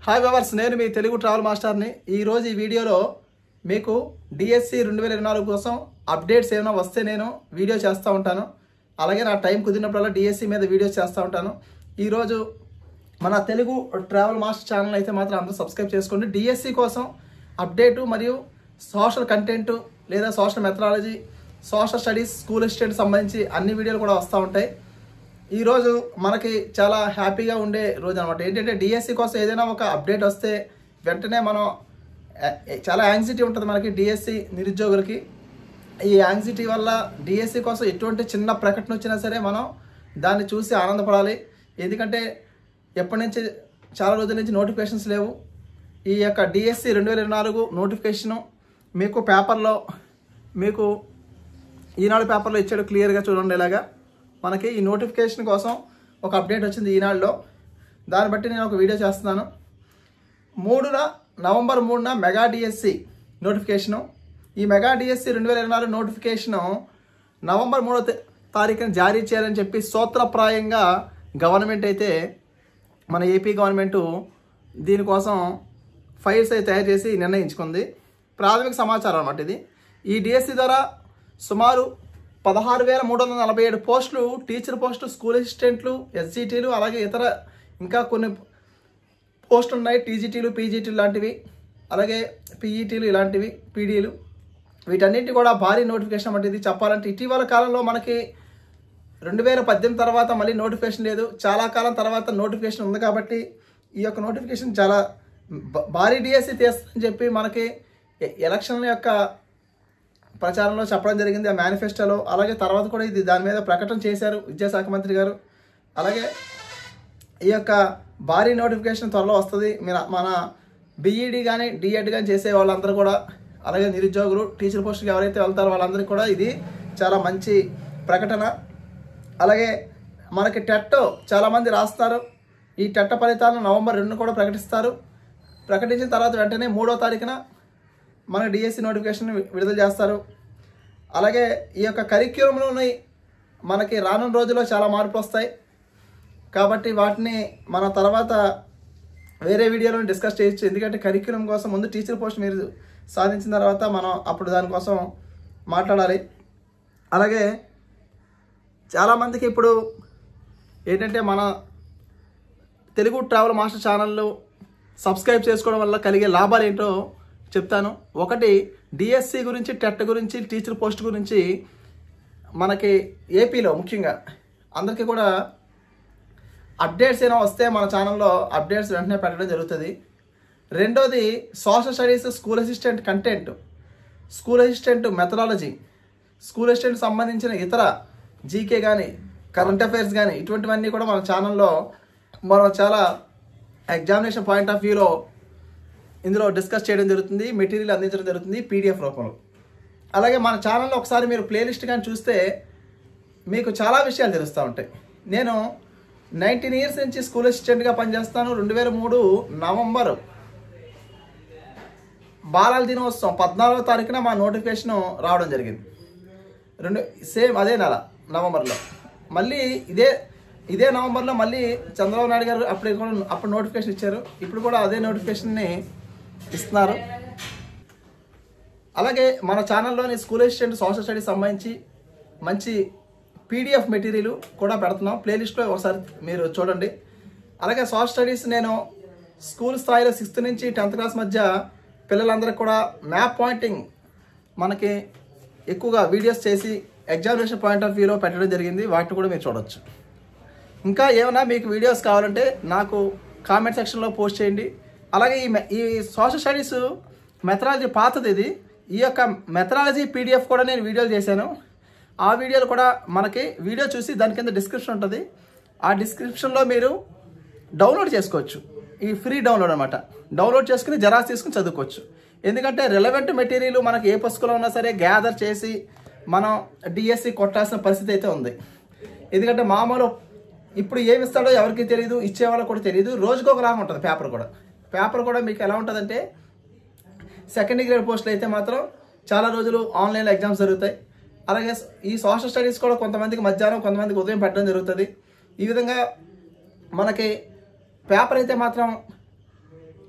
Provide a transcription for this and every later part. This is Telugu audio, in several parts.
హాయ్ బవర్స్ నేను మీ తెలుగు ట్రావెల్ మాస్టర్ని ఈరోజు ఈ వీడియోలో మీకు డిఎస్సి రెండు వేల ఇరవై నాలుగు కోసం అప్డేట్స్ ఏమైనా వస్తే నేను వీడియో చేస్తూ ఉంటాను అలాగే నా టైం కుదిరినప్పుడల్లా డిఎస్సి మీద వీడియోస్ చేస్తూ ఉంటాను ఈరోజు మన తెలుగు ట్రావెల్ మాస్టర్ ఛానల్ అయితే మాత్రం అందరూ సబ్స్క్రైబ్ చేసుకోండి డిఎస్సి కోసం అప్డేటు మరియు సోషల్ కంటెంట్ లేదా social methodology social studies school assistant సంబంధించి అన్ని వీడియోలు కూడా వస్తూ ఉంటాయి ఈరోజు మనకి చాలా హ్యాపీగా ఉండే రోజు అనమాట ఏంటంటే డిఎస్సి కోసం ఏదైనా ఒక అప్డేట్ వస్తే వెంటనే మనం ఆ- చాలా యాంగ్జైటీ ఉంటుంది మనకి డిఎస్సి నిరుద్యోగులకి ఈ యాంగ్జైటీ వల్ల డిఎస్సి కోసం ఎటువంటి చిన్న ప్రకటన వచ్చినా సరే మనం దాన్ని చూసి ఆనందపడాలి ఎందుకంటే ఎప్పటి నుంచి చాలా రోజుల నుంచి నోటిఫికేషన్స్ లేవు ఈ యొక్క డిఎస్సి రెండు వేల ఇరవై నాలుగు నోటిఫికేషను మీకు పేపర్లో మీకు ఈనాడు పేపర్లో ఇచ్చాడు క్లియర్గా చూడండి ఇలాగా మనకి ఈ నోటిఫికేషన్ కోసం ఒక అప్డేట్ వచ్చింది ఈనాడులో దాన్ని బట్టి నేను ఒక వీడియో చేస్తున్నాను మూడున నవంబర్ మూడున మెగా డిఎస్సి నోటిఫికేషను ఈ మెగా డిఎస్సి రెండు వేల ఇరవై నాలుగు నోటిఫికేషను నవంబర్ మూడో తే- తారీఖున జారీ చేయాలని చెప్పి సూత్రప్రాయంగా గవర్నమెంట్ అయితే మన ఏపీ గవర్నమెంట్ దీనికోసం ఫైల్స్ అయితే తయారు చేసి నిర్ణయించుకుంది ప్రాథమిక సమాచారం అన్నమాట ఇది ఈ డిఎస్సి ద్వారా సుమారు పదహారు వేల మూడు వందల నలభై ఏడు పోస్టులు టీచర్ పోస్టులు స్కూల్ అసిస్టెంట్లు ఎస్జిటీలు అలాగే ఇతర ఇంకా కొన్ని పోస్టులు ఉన్నాయి టీజీటీలు పీజీటీలు లాంటివి అలాగే పీఈటీలు ఇలాంటివి పీడీలు వీటన్నిటి కూడా భారీ నోటిఫికేషన్ వంటిది చెప్పాలంటే ఇటీవల కాలంలో మనకి రెండు వేల పద్దెనిమిది తర్వాత మళ్ళీ నోటిఫికేషన్ లేదు చాలా కాలం తర్వాత నోటిఫికేషన్ ఉంది కాబట్టి ఈ యొక్క నోటిఫికేషన్ చాలా భ- భారీ డిఎస్సి తీస్తుందని చెప్పి మనకి ఎ- ఎలక్షన్ల యొక్క ప్రచారంలో చెప్పడం జరిగింది ఆ మేనిఫెస్టోలో అలాగే తర్వాత కూడా ఇది దాని మీద ప్రకటన చేశారు విద్యాశాఖ మంత్రి గారు అలాగే ఈ యొక్క భారీ నోటిఫికేషన్ త్వరలో వస్తుంది మన మన బీఈడి కానీ డిఎడ్ కానీ చేసే వాళ్ళందరూ కూడా అలాగే నిరుద్యోగులు టీచర్ పోస్టుకి ఎవరైతే వెళ్తారో వాళ్ళందరికీ కూడా ఇది చాలా మంచి ప్రకటన అలాగే మనకి టెట్ చాలామంది రాస్తారు ఈ టెట్ ఫలితాలను నవంబర్ రెండు కూడా ప్రకటిస్తారు ప్రకటించిన తర్వాత వెంటనే మూడో తారీఖున మన డిఎస్సి నోటిఫికేషన్ విడుదల చేస్తారు అలాగే ఈ యొక్క కరిక్యులంలోని మనకి రానున్న రోజుల్లో చాలా మార్పులు వస్తాయి కాబట్టి వాటిని మన తర్వాత వేరే వీడియోలో డిస్కస్ చేయొచ్చు ఎందుకంటే కరిక్యులం కోసం ముందు టీచర్ పోస్ట్ మీరు సాధించిన తర్వాత మనం అప్పుడు దానికోసం మాట్లాడాలి అలాగే చాలామందికి ఇప్పుడు ఏంటంటే మన తెలుగు ట్రావెల్ మాస్టర్ ఛానల్లో సబ్స్క్రైబ్ చేసుకోవడం వల్ల కలిగే లాభాలు ఏంటో చెప్తాను ఒకటి డిఎస్సి గురించి టెట్ గురించి టీచర్ పోస్ట్ గురించి మనకి ఏపీలో ముఖ్యంగా అందరికీ కూడా అప్డేట్స్ ఏమైనా వస్తే మన ఛానల్లో అప్డేట్స్ వెంటనే పెట్టడం జరుగుతుంది రెండోది social studies school assistant content school assistant methodology school assistant సంబంధించిన ఇతర జీకే కానీ కరెంట్ అఫైర్స్ కానీ ఇటువంటివన్నీ కూడా మన ఛానల్లో మనం చాలా ఎగ్జామినేషన్ పాయింట్ ఆఫ్ వ్యూలో ఇందులో డిస్కస్ చేయడం జరుగుతుంది మెటీరియల్ అందించడం జరుగుతుంది పీడిఎఫ్ రూపంలో అలాగే మన ఛానల్లో ఒకసారి మీరు ప్లేలిస్ట్ కానీ చూస్తే మీకు చాలా విషయాలు తెలుస్తూ ఉంటాయి నేను నైన్టీన్ ఇయర్స్ నుంచి స్కూల్ అసిస్టెంట్గా పనిచేస్తాను రెండు వేల మూడు నవంబర్ బాలల దినోత్సవం పద్నాలుగో తారీఖున మా నోటిఫికేషన్ రావడం జరిగింది రెండు సేమ్ అదే నెల నవంబర్లో మళ్ళీ ఇదే ఇదే నవంబర్లో మళ్ళీ చంద్రబాబు నాయుడు గారు అప్పుడు కూడా అప్పుడు నోటిఫికేషన్ ఇచ్చారు ఇప్పుడు కూడా అదే నోటిఫికేషన్ని ఇస్తున్నారు అలాగే మన ఛానల్లోని స్కూల్ అసిస్టెంట్ సోషల్ స్టడీస్ సంబంధించి మంచి పీడిఎఫ్ మెటీరియల్ కూడా పెడుతున్నాం ప్లేలిస్ట్లో ఒకసారి మీరు చూడండి అలాగే సోషల్ స్టడీస్ నేను స్కూల్ స్థాయిలో సిక్స్త్ నుంచి టెన్త్ క్లాస్ మధ్య పిల్లలందరికీ కూడా మ్యాప్ పాయింటింగ్ మనకి ఎక్కువగా వీడియోస్ చేసి ఎగ్జామినేషన్ పాయింట్ ఆఫ్ వ్యూలో పెట్టడం జరిగింది వాటిని కూడా మీరు చూడొచ్చు ఇంకా ఏమైనా మీకు వీడియోస్ కావాలంటే నాకు కామెంట్ సెక్షన్లో పోస్ట్ చేయండి అలాగే ఈ మె- ఈ సోషల్ స్టడీస్ మెథడాలజీ పాతది ఇది ఈ యొక్క మెథడాలజీ పీడిఎఫ్ కూడా నేను వీడియోలు చేశాను ఆ వీడియోలు కూడా మనకి వీడియో చూసి దాని కింద డిస్క్రిప్షన్ ఉంటుంది ఆ డిస్క్రిప్షన్లో మీరు డౌన్లోడ్ చేసుకోవచ్చు ఈ ఫ్రీ డౌన్లోడ్ అనమాట డౌన్లోడ్ చేసుకుని జెరాక్స్ తీసుకుని చదువుకోవచ్చు ఎందుకంటే రిలవెంట్ మెటీరియల్ మనకి ఏ పుస్తకంలో ఉన్నా సరే గ్యాదర్ చేసి మనం డిఎస్సి కొట్టాల్సిన పరిస్థితి అయితే ఉంది ఎందుకంటే మామూలు ఇప్పుడు ఏమి ఇస్తాడో ఎవరికి తెలియదు ఇచ్చే వాళ్ళకి కూడా తెలియదు రోజుకు ఒకలాగా ఉంటుంది పేపర్ కూడా పేపర్ కూడా మీకు ఎలా ఉంటుందంటే సెకండ్ గ్రేడ్ పోస్టులు అయితే మాత్రం చాలా రోజులు ఆన్లైన్లో ఎగ్జామ్స్ జరుగుతాయి అలాగే ఈ సోషల్ స్టడీస్ కూడా కొంతమందికి మధ్యాహ్నం కొంతమందికి ఉదయం పెట్టడం జరుగుతుంది ఈ విధంగా మనకి పేపర్ అయితే మాత్రం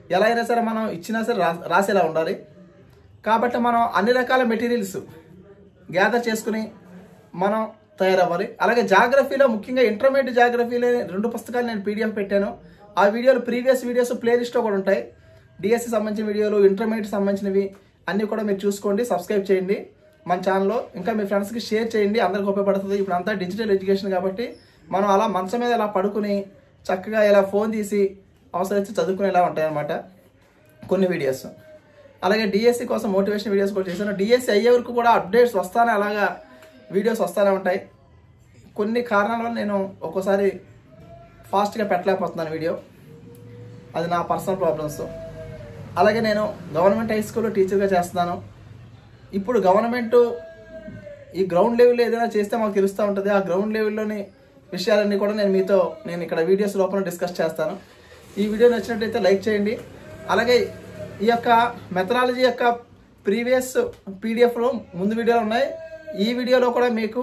ఎలా అయినా సరే మనం ఇచ్చినా సరే రా రాసేలా ఉండాలి కాబట్టి మనం అన్ని రకాల మెటీరియల్స్ గ్యాదర్ చేసుకుని మనం తయారవ్వాలి అలాగే జాగ్రఫీలో ముఖ్యంగా ఇంటర్మీడియట్ జాగ్రఫీలో రెండు పుస్తకాలు నేను పీడిఎఫ్ పెట్టాను ఆ వీడియోలు ప్రీవియస్ వీడియోస్ ప్లేలిస్ట్లో కూడా ఉంటాయి డిఎస్సి సంబంధించిన వీడియోలు ఇంటర్మీడియట్ సంబంధించినవి అన్నీ కూడా మీరు చూసుకోండి సబ్స్క్రైబ్ చేయండి మన ఛానల్లో ఇంకా మీ ఫ్రెండ్స్కి షేర్ చేయండి అందరికి ఉపయోగపడుతుంది ఇప్పుడు అంతా డిజిటల్ ఎడ్యుకేషన్ కాబట్టి మనం అలా మంచం మీద ఇలా పడుకుని చక్కగా ఇలా ఫోన్ తీసి అవసరమైతే చదువుకునేలా ఉంటాయి అన్నమాట కొన్ని వీడియోస్ అలాగే డిఎస్సి కోసం మోటివేషన్ వీడియోస్ కూడా చేశాను డిఎస్సి అయ్యే వరకు కూడా అప్డేట్స్ వస్తానే అలాగా వీడియోస్ వస్తానే ఉంటాయి కొన్ని కారణాల వల్ల నేను ఒక్కోసారి ఫాస్ట్గా పెట్టలేకపోతున్నాను వీడియో అది నా పర్సనల్ ప్రాబ్లమ్స్ అలాగే నేను గవర్నమెంట్ హై స్కూల్లో టీచర్గా చేస్తున్నాను ఇప్పుడు గవర్నమెంట్ ఈ గ్రౌండ్ లెవెల్లో ఏదైనా చేస్తే మాకు తెలుస్తూ ఉంటుంది ఆ గ్రౌండ్ లెవెల్లోని విషయాలన్నీ కూడా నేను మీతో నేను ఇక్కడ వీడియోస్ లోపల డిస్కస్ చేస్తాను ఈ వీడియో నచ్చినట్టయితే లైక్ చేయండి అలాగే ఈ యొక్క మెథడాలజీ యొక్క ప్రీవియస్ పీడిఎఫ్లో ముందు వీడియోలు ఉన్నాయి ఈ వీడియోలో కూడా మీకు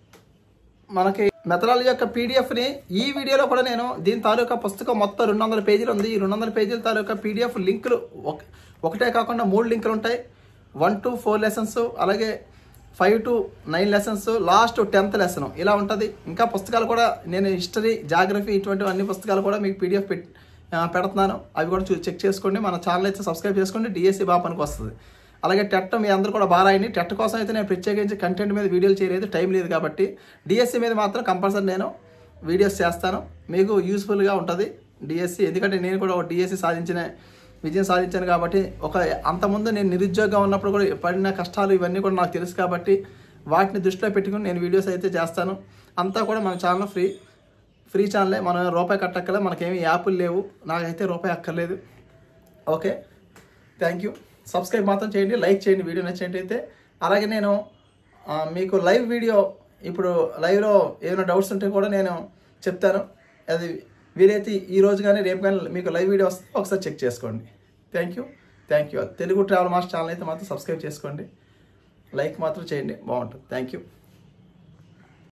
మనకి మెథడాలజీ యొక్క పీడిఎఫ్ని ఈ వీడియోలో కూడా నేను దీని తాలూకా పుస్తకం మొత్తం రెండు వందల పేజీలు ఉంది ఈ రెండు వందల పేజీల తాలూకా పీడిఎఫ్ లింకులు ఒక ఒకటే కాకుండా మూడు లింకులు ఉంటాయి వన్ టు ఫోర్ లెసన్స్ అలాగే five two nine lessons last tenth lesson ఇలా ఉంటుంది ఇంకా పుస్తకాలు కూడా నేను హిస్టరీ జాగ్రఫీ ఇటువంటి అన్ని పుస్తకాలు కూడా మీకు పీడిఎఫ్ పెట్ ఆ, పెడుతున్నాను అవి కూడా చూ చెక్ చేసుకోండి మన ఛానల్ అయితే సబ్స్క్రైబ్ చేసుకోండి డిఎస్సి బాపానికి వస్తుంది అలాగే టెట్ మీ అందరూ కూడా బాగా రాయండి టెట్ కోసం అయితే నేను ప్రత్యేకించి కంటెంట్ మీద వీడియోలు చేయలేదు టైం లేదు కాబట్టి డిఎస్సి మీద మాత్రం కంపల్సరీ నేను వీడియోస్ చేస్తాను మీకు యూస్ఫుల్గా ఉంటుంది డిఎస్సి ఎందుకంటే నేను కూడా ఒక డిఎస్సి సాధించిన విజయం సాధించాను కాబట్టి ఒక అంతకుముందు నేను నిరుద్యోగంగా ఉన్నప్పుడు కూడా పడిన కష్టాలు ఇవన్నీ కూడా నాకు తెలుసు కాబట్టి వాటిని దృష్టిలో పెట్టుకుని నేను వీడియోస్ అయితే చేస్తాను అంతా కూడా మన ఛానల్ ఫ్రీ ఫ్రీ ఛానలే మనం రూపాయి కట్టక్కలే మనకేమి యాప్లు లేవు నాకైతే రూపాయి అక్కర్లేదు ఓకే థ్యాంక్ యూ సబ్స్క్రైబ్ మాత్రం చేయండి లైక్ చేయండి వీడియో నచ్చినట్టయితే అలాగే నేను ఆ, మీకు లైవ్ వీడియో ఇప్పుడు లైవ్లో ఏమైనా డౌట్స్ ఉంటే కూడా నేను చెప్తాను అది వీలైతే ఈ రోజు కానీ రేపు కానీ మీకు లైవ్ వీడియో వస్తే ఒకసారి చెక్ చేసుకోండి thank you thank you Telugu travel master channel అయితే మాత్రం సబ్స్క్రైబ్ చేసుకోండి లైక్ మాత్రం చేయండి బాగుంటుంది థ్యాంక్ యూ